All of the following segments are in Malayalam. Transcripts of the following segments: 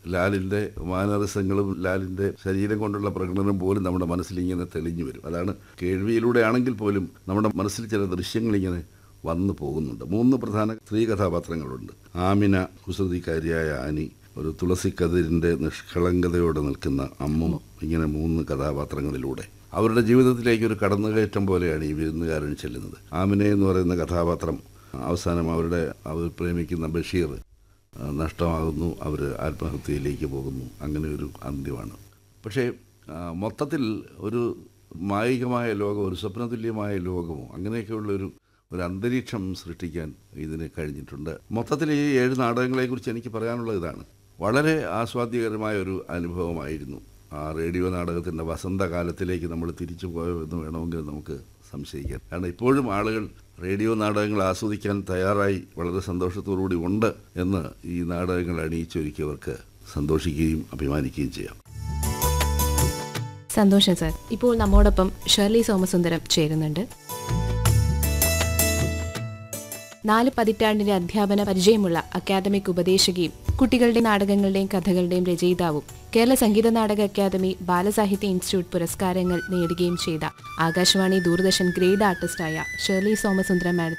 ലാലിൻ്റെ മാനറിസങ്ങളും ലാലിൻ്റെ ശരീരം കൊണ്ടുള്ള പ്രകടനം പോലും നമ്മുടെ മനസ്സിൽ ഇങ്ങനെ തെളിഞ്ഞു വരും അതാണ് കേൾവിയിലൂടെ ആണെങ്കിൽ പോലും നമ്മുടെ മനസ്സിൽ ചില ദൃശ്യങ്ങൾ ഇങ്ങനെ വന്നു പോകുന്നുണ്ട് മൂന്ന് പ്രധാന സ്ത്രീ കഥാപാത്രങ്ങളുണ്ട് ആമിന കുസൃതിക്കാരിയായ അനി ഒരു തുളസിക്കതിരിൻ്റെ നിഷ്കളങ്കതയോടെ നിൽക്കുന്ന അമ്മും ഇങ്ങനെ മൂന്ന് കഥാപാത്രങ്ങളിലൂടെ അവരുടെ ജീവിതത്തിലേക്ക് ഒരു കടന്നുകയറ്റം പോലെയാണ് ഈ വിരുന്നുകാരൻ ചെല്ലുന്നത് ആമിനെ എന്ന് പറയുന്ന കഥാപാത്രം അവസാനം അവരുടെ അവർ പ്രേമിക്കുന്ന ബഷീർ ആ, നഷ്ടമാകുന്നു അവർ ആത്മഹത്യയിലേക്ക് പോകുന്നു അങ്ങനെ ഒരു അന്ത്യമാണ് പക്ഷേ ആ, മൊത്തത്തിൽ ഒരു മായികമായ ലോകം ഒരു സ്വപ്നതുല്യമായ ലോകമോ അങ്ങനെയൊക്കെയുള്ള ഒരു ഒരു അന്തരീക്ഷം സൃഷ്ടിക്കാൻ ഇതിന് കഴിഞ്ഞിട്ടുണ്ട് മൊത്തത്തിൽ ഈ ഏഴ് നാടകങ്ങളെക്കുറിച്ച് എനിക്ക് പറയാനുള്ളത് ഇതാണ് വളരെ ആസ്വാദ്യകരമായ ഒരു അനുഭവമായിരുന്നു ആ റേഡിയോ നാടകത്തിൻ്റെ വസന്തകാലത്തിലേക്ക് നമ്മൾ തിരിച്ചു പോയെന്ന് വേണമെങ്കിൽ നമുക്ക് സംശയിക്കാം കാരണം ഇപ്പോഴും ആളുകൾ റേഡിയോ നാടകങ്ങൾ ആസ്വദിക്കാൻ തയ്യാറായി വളരെ സന്തോഷത്തോടുകൂടി ഉണ്ട് എന്ന് ഈ നാടകങ്ങൾ അണിയിച്ചൊരുക്കിയവർക്ക് സന്തോഷിക്കുകയും അഭിമാനിക്കുകയും ചെയ്യാം സന്തോഷം സർ ഇപ്പോൾ നമ്മോടൊപ്പം ഷെർലി സോമസുന്ദരം ചേരുന്നുണ്ട് നാല് പതിറ്റാണ്ടിന്റെ അധ്യാപന പരിചയമുള്ള അക്കാദമിക് ഉപദേശകയും കുട്ടികളുടെ നാടകങ്ങളുടെയും കഥകളുടെയും രചയിതാവും കേരള സംഗീത നാടക അക്കാദമി ബാലസാഹിത്യ ഇൻസ്റ്റിറ്റ്യൂട്ട് പുരസ്കാരങ്ങൾ നേടുകയും ചെയ്ത ആകാശവാണി ദൂരദർശൻ ഗ്രേഡ് ആർട്ടിസ്റ്റായ ഷെർലി സോമസുന്ദരം മാഡം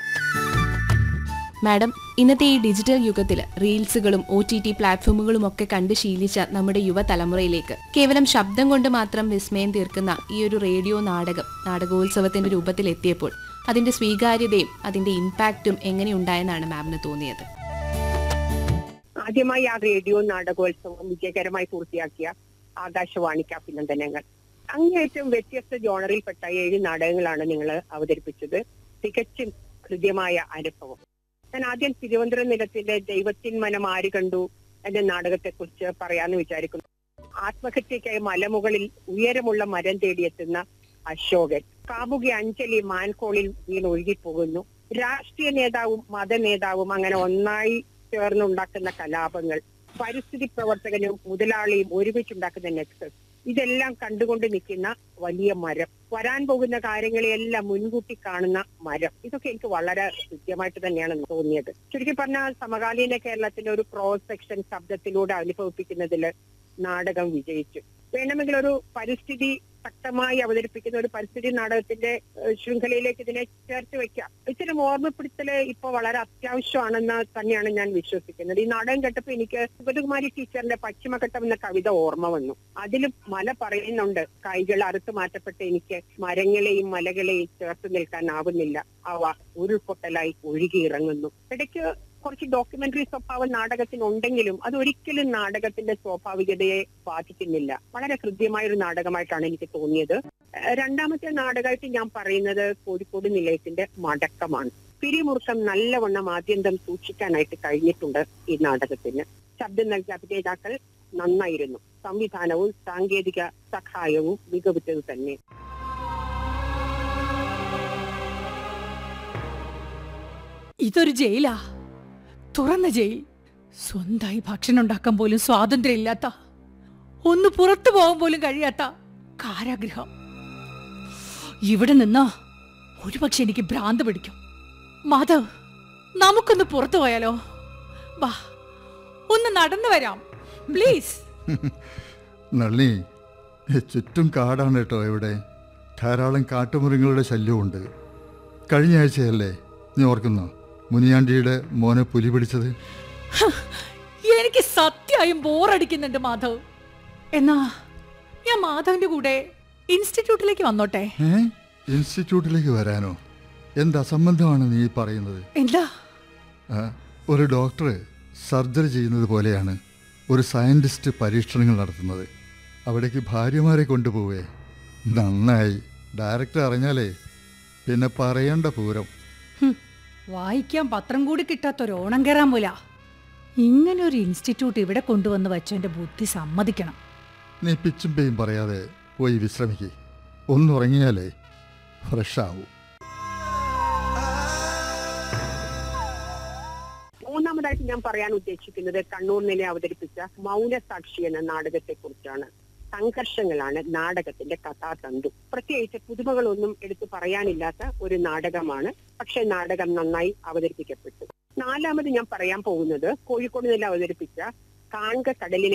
മാഡം ഇന്നത്തെ ഈ ഡിജിറ്റൽ യുഗത്തിൽ റീൽസുകളും ഒ ടി ടി പ്ലാറ്റ്ഫോമുകളും ഒക്കെ കണ്ട് ശീലിച്ച നമ്മുടെ യുവതലമുറയിലേക്ക് കേവലം ശബ്ദം കൊണ്ട് മാത്രം വിസ്മയം തീർക്കുന്ന ഈ ഒരു റേഡിയോ നാടകം നാടകോത്സവത്തിന്റെ രൂപത്തിൽ എത്തിയപ്പോൾ അതിന്റെ സ്വീകാര്യതയും അതിന്റെ ഇമ്പാക്റ്റും എങ്ങനെയുണ്ടായെന്നാണ് മാമിന് തോന്നിയത് ആദ്യമായി ആ റേഡിയോ നാടകോത്സവം വിജയകരമായി പൂർത്തിയാക്കിയ ആകാശവാണിക്ക് അഭിനന്ദനങ്ങൾ അങ്ങേയറ്റം വ്യത്യസ്ത ജോണറിൽപ്പെട്ട ഏഴ് നാടകങ്ങളാണ് നിങ്ങൾ അവതരിപ്പിച്ചത് തികച്ചും ഹൃദ്യമായ അനുഭവം ഞാൻ ആദ്യം തിരുവനന്തപുരം നിലത്തിന്റെ ദൈവത്തിൻ മനം ആര് കണ്ടു എന്ന നാടകത്തെ കുറിച്ച് പറയാന്ന് വിചാരിക്കുന്നു ആത്മഹത്യക്കായി മലമുകളിൽ ഉയരമുള്ള മരം തേടിയെത്തുന്ന അശോകൻ കാമുകി അഞ്ജലി മാൻകോളിൽ വീണ് ഒഴുകിപ്പോകുന്നു രാഷ്ട്രീയ നേതാവും മത നേതാവും അങ്ങനെ ഒന്നായി ചേർന്നുണ്ടാക്കുന്ന കലാപങ്ങൾ പരിസ്ഥിതി പ്രവർത്തകനും മുതലാളിയും ഒരുമിച്ചുണ്ടാക്കുന്ന നെക്സസ് ഇതെല്ലാം കണ്ടുകൊണ്ട് നിൽക്കുന്ന വലിയ മരം വരാൻ പോകുന്ന കാര്യങ്ങളെയെല്ലാം മുൻകൂട്ടി കാണുന്ന മരം ഇതൊക്കെ എനിക്ക് വളരെ കൃത്യമായിട്ട് തന്നെയാണ് തോന്നിയത് ചുരുക്കി പറഞ്ഞാൽ സമകാലീന കേരളത്തിന്റെ ഒരു ക്രോസ് സെക്ഷൻ ശബ്ദത്തിലൂടെ അനുഭവിപ്പിക്കുന്നതിൽ നാടകം വിജയിച്ചു വേണമെങ്കിൽ ഒരു പരിസ്ഥിതി ശക്തമായി അവതരിപ്പിക്കുന്ന ഒരു പരിസ്ഥിതി നാടകത്തിന്റെ ഏഹ്, ശൃംഖലയിലേക്ക് ഇതിനെ ചേർത്ത് വെക്കാം ഇത്തരം ഓർമ്മപ്പെടുത്തല് ഇപ്പൊ വളരെ അത്യാവശ്യമാണെന്ന് തന്നെയാണ് ഞാൻ വിശ്വസിക്കുന്നത് ഈ നാടകം കേട്ടപ്പോ എനിക്ക് സുഗതകുമാരി ടീച്ചറിന്റെ പശ്ചിമഘട്ടം എന്ന കവിത ഓർമ്മ വന്നു അതിൽ മല പറയുന്നുണ്ട് കൈകൾ അറുത്തു മാറ്റപ്പെട്ട് എനിക്ക് മരങ്ങളെയും മലകളെയും ചേർത്ത് നിൽക്കാനാവുന്നില്ല അവ ഉരുൾപൊട്ടലായി ഒഴുകി ഇറങ്ങുന്നു ഇടയ്ക്ക് കുറച്ച് ഡോക്യുമെന്ററി സ്വഭാവം നാടകത്തിനുണ്ടെങ്കിലും അത് ഒരിക്കലും നാടകത്തിന്റെ സ്വാഭാവികതയെ ബാധിക്കുന്നില്ല വളരെ ഹൃദ്യമായ ഒരു നാടകമായിട്ടാണ് എനിക്ക് തോന്നിയത് ഏഹ് രണ്ടാമത്തെ നാടകമായിട്ട് ഞാൻ പറയുന്നത് കോഴിക്കോട് നിലയത്തിന്റെ മടക്കമാണ് പിരിമുറുക്കം നല്ലവണ്ണം ആദ്യന്തം സൂക്ഷിക്കാനായിട്ട് കഴിഞ്ഞിട്ടുണ്ട് ഈ നാടകത്തിന് ശബ്ദം നൽകിയ അഭിനേതാക്കൾ നന്നായിരുന്നു സംവിധാനവും സാങ്കേതിക സഹായവും മികവുറ്റത് തന്നെ ഇതൊരു ജയിലാ തുറന്ന ജയിൽ സ്വന്തമായി ഭക്ഷണം ഉണ്ടാക്കാൻ പോലും സ്വാതന്ത്ര്യമില്ലാത്ത ഒന്ന് പുറത്തു പോകാൻ പോലും കഴിയാത്ത കാരാഗ്രഹം ഇവിടെ നിന്നോ ഒരുപക്ഷെ എനിക്ക് ഭ്രാന്ത് പിടിക്കും മാധവ് നമുക്കൊന്ന് പുറത്തു പോയാലോ വാ ഒന്ന് നടന്നു വരാം പ്ലീസ് നളിനി ചുറ്റും കാടാണ് കേട്ടോ ഇവിടെ ധാരാളം കാട്ടുമൃഗങ്ങളുടെ ശല്യമുണ്ട് കഴിഞ്ഞ ആഴ്ചയല്ലേ നീ ഓർക്കുന്നോ മുനിയാണ്ടിയുടെ മോനെ പുലി പിടിച്ചത് എനിക്ക് സത്യമായും ബോറടിക്കുന്നുണ്ട് മാധവ് എന്നാ ഞാൻ മാധവിന്റെ കൂടെ ഇൻസ്റ്റിറ്റ്യൂട്ടിലേക്ക് വന്നോട്ടെ ഏ ഇൻസ്റ്റിറ്റ്യൂട്ടിലേക്ക് വരാനോ എന്ത് അസംബന്ധമാണ് നീ ഈ പറയുന്നത് എന്താ ആ, ഒരു ഡോക്ടർ സർജറി ചെയ്യുന്നത് പോലെയാണ് ഒരു സയൻറ്റിസ്റ്റ് പരീക്ഷണങ്ങൾ നടത്തുന്നത് അവിടേക്ക് ഭാര്യമാരെ കൊണ്ടുപോവേ നന്നായി ഡയറക്ടർ അറിഞ്ഞാലേ പിന്നെ പറയേണ്ട പൂരം ഹും, വായിക്കാൻ പത്രം കൂടി കിട്ടാത്തൊരു ഓണം കയറാൻ പോല ഇങ്ങനെ ഒരു ഇൻസ്റ്റിറ്റ്യൂട്ട് ഇവിടെ കൊണ്ടുവന്ന് വെച്ചതിന്റെ ബുദ്ധി സമ്മതിക്കണം നീ പിച്ചും പേയും പറയാതെ പോയി വിശ്രമിക്കേ ഒന്നുറങ്ങിയാലേ ഫ്രഷ് ആവൂ മൂന്നാമതായിട്ട് ഞാൻ പറയാൻ ഉദ്ദേശിക്കുന്നത് കണ്ണൂർ നില അവതരിപ്പിച്ച മൗനസാക്ഷി എന്ന നാടകത്തെ കുറിച്ചാണ് സംഘർഷങ്ങളാണ് നാടകത്തിന്റെ കഥാതന്തു പ്രത്യേകിച്ച് പുതുമകളൊന്നും എടുത്തു പറയാനില്ലാത്ത ഒരു നാടകമാണ് പക്ഷെ നാടകം നന്നായി അവതരിപ്പിക്കപ്പെട്ടു നാലാമത് ഞാൻ പറയാൻ പോകുന്നത് കോഴിക്കോട് നില അവതരിപ്പിച്ച കാൺക കടലിനെ